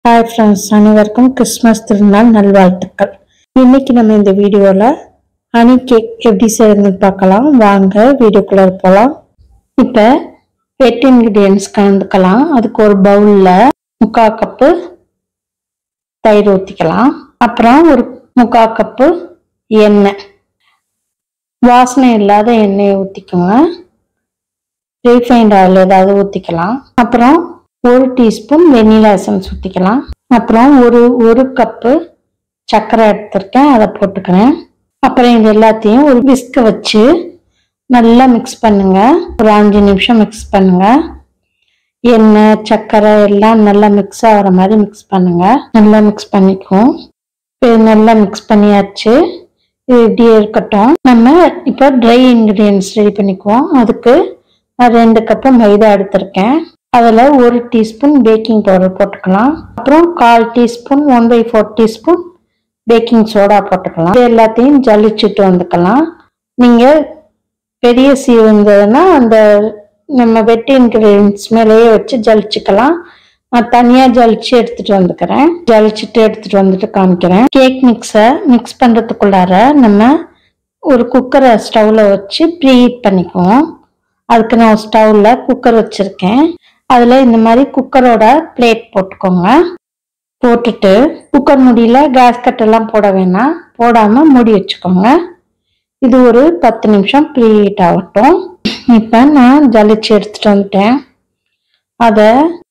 hi friends அனைவருக்கும் Christmas திருநாள் நல்வாழ்த்துக்கள் இன்னைக்கு நம்ம இந்த வீடியோவில் ஹனி கேக் எப்படி செய்யறதுன்னு பார்க்கலாம் வாங்க வீடியோக்குள்ளே போகலாம் இப்போ வெட் இன்க்ரீடியன்ஸ் கலந்துக்கலாம் அதுக்கு ஒரு பவுலில் முக்கால் கப்பு தயிர் ஊற்றிக்கலாம் அப்புறம் ஒரு முக்கால் கப்பு எண்ணெய் வாசனை இல்லாத எண்ணெயை ஊற்றிக்கோங்க ரீஃபைண்ட் ஆயில் ஏதாவது ஊற்றிக்கலாம் அப்புறம் ஒரு டீஸ்பூன் வெண்ணிலா எசன்ஸ் ஊற்றிக்கலாம் அப்புறம் ஒரு ஒரு கப்பு சர்க்கரை எடுத்திருக்கேன் அதை போட்டுக்கிறேன் அப்புறம் இது எல்லாத்தையும் ஒரு விஸ்க வச்சு நல்லா மிக்ஸ் பண்ணுங்க ஒரு அஞ்சு நிமிஷம் மிக்ஸ் பண்ணுங்க எண்ணெய் சர்க்கரை எல்லாம் நல்லா மிக்ஸ் ஆகிற மாதிரி மிக்ஸ் பண்ணுங்க நல்லா மிக்ஸ் பண்ணிக்குவோம் இது நல்லா மிக்ஸ் பண்ணியாச்சு இது இப்படியே இருக்கட்டும் நம்ம இப்போ ட்ரை இன்க்ரீடியன்ஸ் ரெடி பண்ணிக்குவோம் அதுக்கு நான் ரெண்டு கப்பு மைதா எடுத்திருக்கேன் அதில் ஒரு டீஸ்பூன் பேக்கிங் பவுடர் போட்டுக்கலாம் அப்புறம் கால் teaspoon one by four teaspoon baking soda போட்டுக்கலாம் இது எல்லாத்தையும் ஜலிச்சுட்டு வந்துக்கலாம் நீங்கள் பெரிய சீவு இருந்ததுன்னா அந்த நம்ம வெட்டி இன்க்ரீடியன்ஸ் மேலேயே வச்சு ஜலிச்சுக்கலாம் நான் தனியாக ஜலிச்சு எடுத்துட்டு வந்துக்கிறேன் ஜலிச்சுட்டு எடுத்துட்டு வந்துட்டு காமிக்கிறேன் கேக் மிக்ஸை மிக்ஸ் பண்ணுறதுக்குள்ளார நம்ம ஒரு குக்கரை ஸ்டவ்வில் வச்சு ப்ரீ ஹீட் பண்ணிக்குவோம் அதுக்கு நான் ஸ்டவ்வில் குக்கர் வச்சுருக்கேன் அதில் இந்த மாதிரி குக்கரோட பிளேட் போட்டுக்கோங்க போட்டுட்டு குக்கர் முடியல கேஸ் கட்டெல்லாம் போட வேணாம் போடாமல் மூடி வச்சுக்கோங்க இது ஒரு பத்து நிமிஷம் ப்ரீ ஹீட் ஆகட்டும் இப்போ நான் ஜலிச்சு எடுத்துட்டு வந்துட்டேன் அதை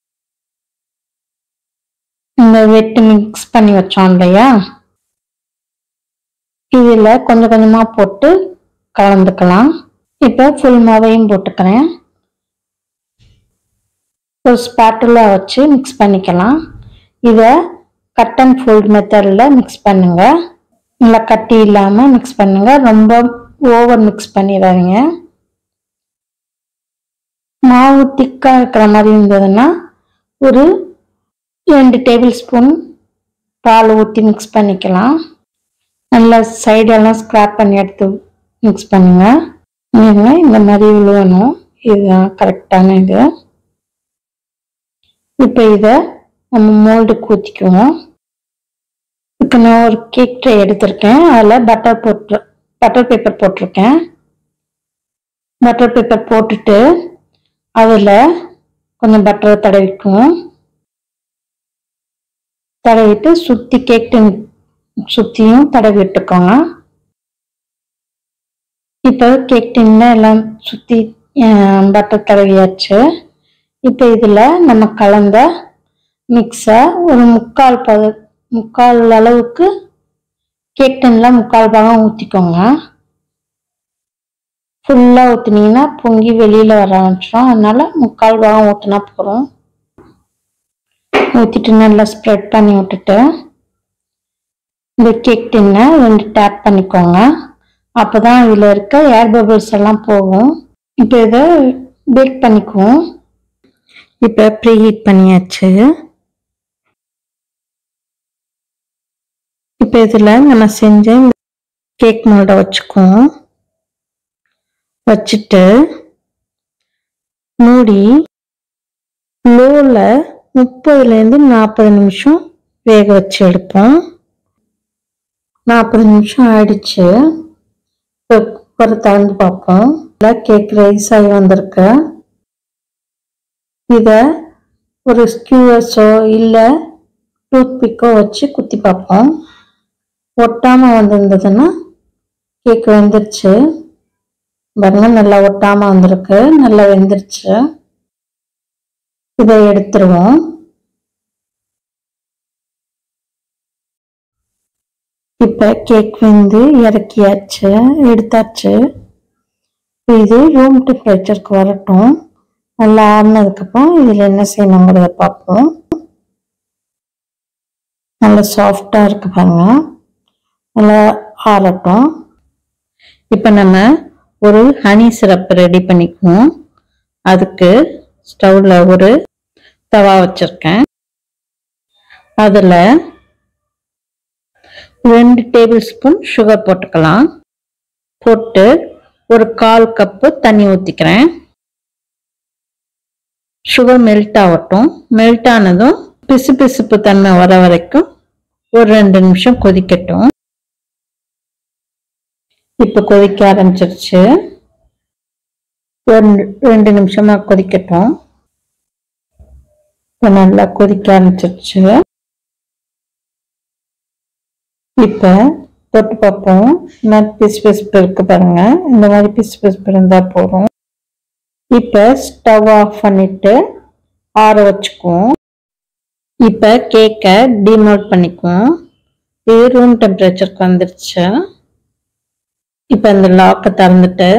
இந்த வெட்டு மிக்ஸ் பண்ணி வச்சோம் இல்லையா இதில் கொஞ்சம் கொஞ்சமாக போட்டு கலந்துக்கலாம் இப்போ ஃபுல் மாவையும் போட்டுக்கிறேன் ஒரு ஸ்பாட்டுலா வச்சு மிக்ஸ் பண்ணிக்கலாம் இதை கட் அண்ட் ஃபோல்ட் மெத்தடில் மிக்ஸ் பண்ணுங்க நல்லா கட்டி இல்லாமல் மிக்ஸ் பண்ணுங்க ரொம்ப ஓவர் மிக்ஸ் பண்ணிடாதீங்க மாவு திக்காக இருக்கிற மாதிரி இருந்ததுன்னா ஒரு ரெண்டு டேபிள் ஸ்பூன் பால் ஊற்றி மிக்ஸ் பண்ணிக்கலாம் நல்லா சைடெல்லாம் ஸ்க்ராப் பண்ணி எடுத்து மிக்ஸ் பண்ணுங்க இருங்க, இந்த மாதிரி விழுவணும் இதுதான் கரெக்டான இது இப்போ இதை நம்ம மோல்டுக்கு ஊற்றிக்குவோம் இப்போ நான் ஒரு கேக் ட்ரே எடுத்திருக்கேன் அதில் பட்டர் போட்டு பட்டர் பேப்பர் போட்டிருக்கேன் பட்டர் பேப்பர் போட்டுட்டு அதில் கொஞ்சம் பட்டரை தடவிக்குவோம் தடவிட்டு சுற்றி கேக் டின் சுற்றியும் தடவி விட்டுக்கோங்க இப்போ கேக் டின்ல எல்லாம் சுற்றி பட்டர் தடவியாச்சு இப்போ இதில் நம்ம கலந்த மிக்ஸை ஒரு முக்கால் பத முக்கால் அளவுக்கு கேக் டின்ல முக்கால் பாகம் ஊற்றிக்கோங்க ஃபுல்லாக ஊற்றுனீங்கன்னா பொங்கி வெளியில் வர ஆரம்பிச்சிடும் அதனால முக்கால் பாகம் ஊற்றினா போகிறோம் ஊற்றிட்டு நல்லா ஸ்ப்ரெட் பண்ணி விட்டுட்டு இந்த கேக் டின்னை ரெண்டு டேப் பண்ணிக்கோங்க அப்போ தான் இதில் இருக்க ஏர் பபிள்ஸ் எல்லாம் போகும் இப்போ இதை பேக் பண்ணிக்குவோம் இப்போ ப்ரீ ஹீட் பண்ணியாச்சு இப்போ இதில் நம்ம செஞ்ச கேக் மோல்டை வச்சுக்குவோம் வச்சுட்டு மூடி லோவில் முப்பதுலேருந்து நாற்பது நிமிஷம் வேக வச்சு எடுப்போம் நாற்பது நிமிஷம் ஆயிடுச்சு இப்போ குக்கரை திறந்து பார்ப்போம் இல்லை கேக் ரைஸ் ஆகி வந்திருக்கு இதை ஒரு ஸ்கியூவர்ஸோ இல்லை டூத் பிக்கோ வச்சு குத்தி பார்ப்போம் ஒட்டாமல் வந்திருந்ததுன்னா கேக் வெந்துருச்சு பாருங்க நல்லா ஒட்டாமல் வந்திருக்கு நல்லா வெந்துருச்சு இதை எடுத்துருவோம் இப்போ கேக் வந்து இறக்கியாச்சு எடுத்தாச்சு இப்ப இது ரூம் டெம்பரேச்சருக்கு வரட்டும் நல்லா ஆடினதுக்கப்புறம் இதில் என்ன செய்யணுங்கிறத பார்ப்போம் நல்லா சாஃப்டாக இருக்கு பாருங்க நல்லா ஆறட்டும் இப்போ நம்ம ஒரு ஹனி சிரப் ரெடி பண்ணிக்குவோம் அதுக்கு ஸ்டவ்வில் ஒரு தவா வச்சுருக்கேன் அதில் ரெண்டு டேபிள் ஸ்பூன் சுகர் போட்டுக்கலாம் போட்டு ஒரு கால் கப்பு தண்ணி ஊற்றிக்கிறேன் சுகர் மெல்ட் ஆகட்டும் மெல்ட் ஆனதும் பிசு பிசுப்பு தன்மை வர வரைக்கும் ஒரு ரெண்டு நிமிஷம் கொதிக்கட்டும் இப்போ கொதிக்க ஆரம்பிச்சிருச்சு ஒரு ரெண்டு நிமிஷமா கொதிக்கட்டும் இப்போ நல்லா கொதிக்க ஆரம்பிச்சிருச்சு இப்போ தொட்டு பார்ப்போம் இந்த பிசு பிசுப்பு இருக்கு பாருங்க இந்த மாதிரி பிசு பிசுப்பு இருந்தால் போதும் இப்போ ஸ்டவ் ஆஃப் பண்ணிட்டு ஆற வச்சுக்குவோம் இப்போ கேக்கை டிமோட் பண்ணிக்குவோம் இது ரூம் டெம்பரேச்சருக்கு வந்துருச்சு இப்போ இந்த லாக்கை திறந்துட்டு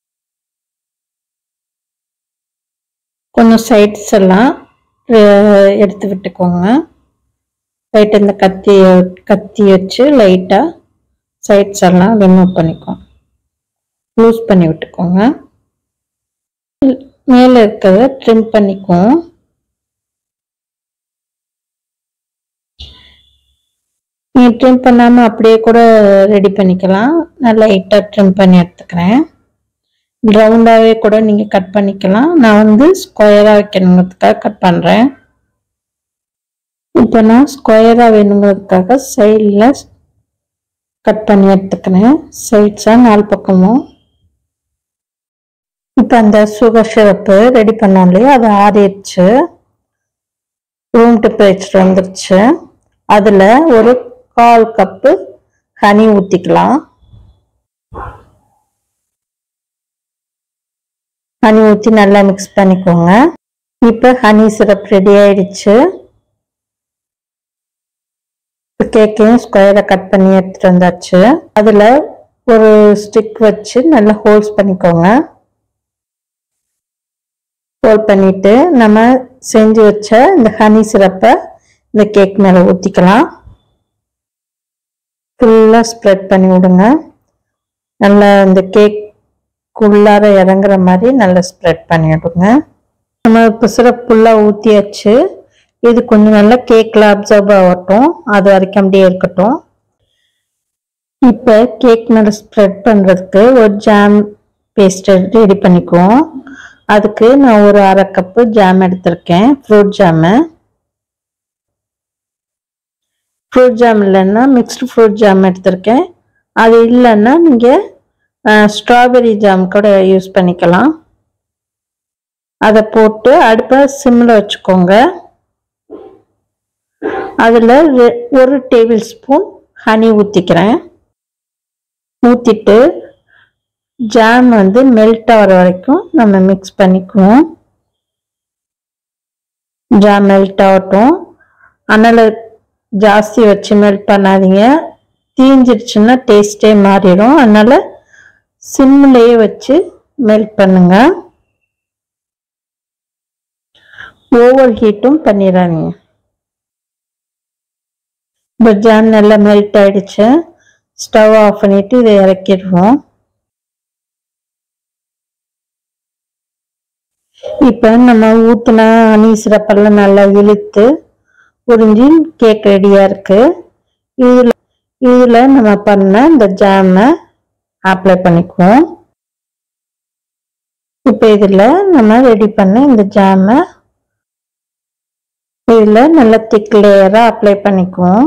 கொஞ்சம் சைட்ஸ் எல்லாம் அஹ், எடுத்து விட்டுக்கோங்க லைட்டாக இந்த கத்தி கத்தி வச்சு லைட்டாக சைட்ஸ் எல்லாம் ரிமூவ் பண்ணிக்கோங்க லூஸ் பண்ணி விட்டுக்கோங்க மேலே இருக்கிறத ட்ரிம் பண்ணிக்குவோம் நீங்கள் ட்ரிம் பண்ணாமல் அப்படியே கூட ரெடி பண்ணிக்கலாம் நான் லைட்டாக ட்ரிம் பண்ணி எடுத்துக்கிறேன் ரவுண்டாகவே கூட நீங்கள் கட் பண்ணிக்கலாம் நான் வந்து ஸ்கொயராக வைக்கணுங்கிறதுக்காக கட் பண்ணுறேன் இப்போ நான் ஸ்கொயராக வேணுங்கிறதுக்காக சைடில் கட் பண்ணி எடுத்துக்கிறேன் சைட்ஸாக நாலு பக்கமும் இப்போ அந்த சுகர் சிரப்பு ரெடி பண்ணோம் இல்லையா அது ஆறிடுச்சு ரூம் டெம்பரேச்சர் வந்துருச்சு அதில் ஒரு கால் கப்பு ஹனி ஊற்றிக்கலாம் ஹனி ஊற்றி நல்லா மிக்ஸ் பண்ணிக்கோங்க இப்போ ஹனி சிரப் ரெடி ஆயிடுச்சு கேக்கையும் ஸ்கொயரை கட் பண்ணி எடுத்துட்டு வந்தாச்சு அதில் ஒரு ஸ்டிக் வச்சு நல்லா ஹோல்ஸ் பண்ணிக்கோங்க ஹோல் பண்ணிட்டு நம்ம செஞ்சு வச்ச இந்த ஹனி சிரப்பை இந்த கேக் மேலே ஊற்றிக்கலாம் ஃபுல்லாக ஸ்ப்ரெட் பண்ணி விடுங்க நல்லா இந்த கேக் உள்ளார இறங்குற மாதிரி நல்லா ஸ்ப்ரெட் பண்ணி விடுங்க நம்ம இப்போ சிரப் ஃபுல்லாக ஊற்றியாச்சு இது கொஞ்சம் நல்லா கேக்கில் அப்சர்வ் ஆகட்டும் அது வரைக்கும் அப்படியே இருக்கட்டும் இப்போ கேக் மேலே ஸ்ப்ரெட் பண்ணுறதுக்கு ஒரு ஜாம் பேஸ்ட் ரெடி பண்ணிக்குவோம் அதுக்கு நான் ஒரு அரை கப்பு ஜாம் எடுத்திருக்கேன் ஃப்ரூட் ஜாமு ஃப்ரூட் ஜாம் இல்லைன்னா மிக்ஸ்டு ஃப்ரூட் ஜாம் எடுத்திருக்கேன் அது இல்லைன்னா நீங்கள் ஸ்ட்ராபெரி ஜாம் கூட யூஸ் பண்ணிக்கலாம் அதை போட்டு அடுப்பை சிம்மில் வச்சுக்கோங்க அதில் ஒரு டேபிள் ஸ்பூன் ஹனி ஊற்றிக்கிறேன் ஊற்றிட்டு ஜாம் வந்து மெல்ட் ஆகிற வரைக்கும் நம்ம மிக்ஸ் பண்ணிக்குவோம் ஜாம் மெல்ட் ஆகட்டும் அதனால் ஜாஸ்தி வச்சு மெல்ட் பண்ணாதீங்க தீஞ்சிருச்சுன்னா டேஸ்டே மாறிடும் அதனால் சிம்லேயே வச்சு மெல்ட் பண்ணுங்க ஓவர் ஹீட்டும் பண்ணிடாதீங்க இப்போ ஜாம் நல்லா மெல்ட் ஆயிடுச்சு ஸ்டவ் ஆஃப் பண்ணிட்டு இதை இறக்கிடுவோம் இப்போ நம்ம ஊற்றின ஹனி சிரப்பெல்லாம் நல்லா இழுத்து உறிஞ்சி கேக் ரெடியாக இருக்கு இதில் இதில் நம்ம பண்ண இந்த ஜாமை அப்ளை பண்ணிக்குவோம் இப்போ இதில் நம்ம ரெடி பண்ண இந்த ஜாமை இதில் நல்லா திக் லேயராக அப்ளை பண்ணிக்குவோம்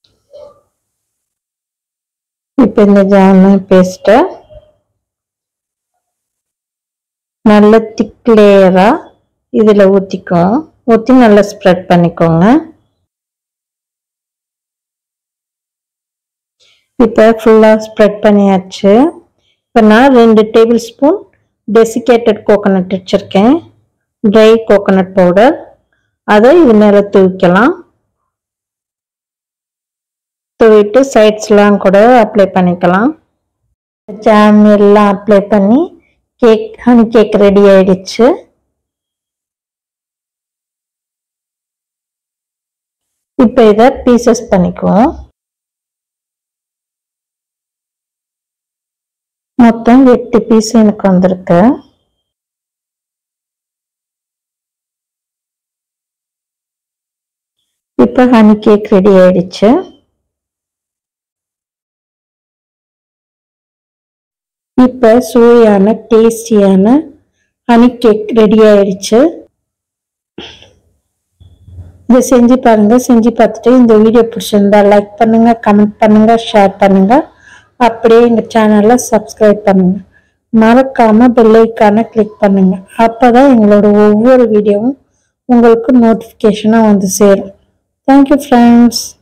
இப்போ இந்த ஜாம பேஸ்ட்டை நல்ல திக் லேயராக இதில் ஊற்றிக்குவோம் ஊற்றி நல்லா ஸ்ப்ரெட் பண்ணிக்கோங்க இப்போ ஃபுல்லாக ஸ்ப்ரெட் பண்ணியாச்சு இப்போ நான் ரெண்டு டேபிள் ஸ்பூன் டெசிகேட்டட் கோகோனட் வச்சுருக்கேன் ட்ரை கோகோனட் பவுடர் அதை இது மேலே தூவிக்கலாம் தூவிட்டு சைட்ஸ்லாம் கூட அப்ளை பண்ணிக்கலாம் ஜாம் எல்லாம் அப்ளை பண்ணி கேக் ஹனி கேக் ரெடி ஆயிடுச்சு இப்போ இதை பீசஸ் பண்ணிக்குவோம் மொத்தம் எட்டு பீஸ் எனக்கு வந்திருக்கு இப்போ ஹனி கேக் ரெடி ஆயிடுச்சு இப்போ சுவையான டேஸ்டியான ஹனி கேக் ரெடி ஆயிடுச்சு இதை செஞ்சு பாருங்க செஞ்சு பார்த்துட்டு இந்த வீடியோ பிடிச்சிருந்தா லைக் பண்ணுங்க கமெண்ட் பண்ணுங்க ஷேர் பண்ணுங்க அப்படியே எங்க சேனலை சப்ஸ்கிரைப் பண்ணுங்க மறக்காம பெல் ஐக்கானை கிளிக் பண்ணுங்க அப்பதான் எங்களோட ஒவ்வொரு வீடியோவும் உங்களுக்கு நோட்டிஃபிகேஷனாக வந்து சேரும் தேங்க்யூ ஃப்ரெண்ட்ஸ்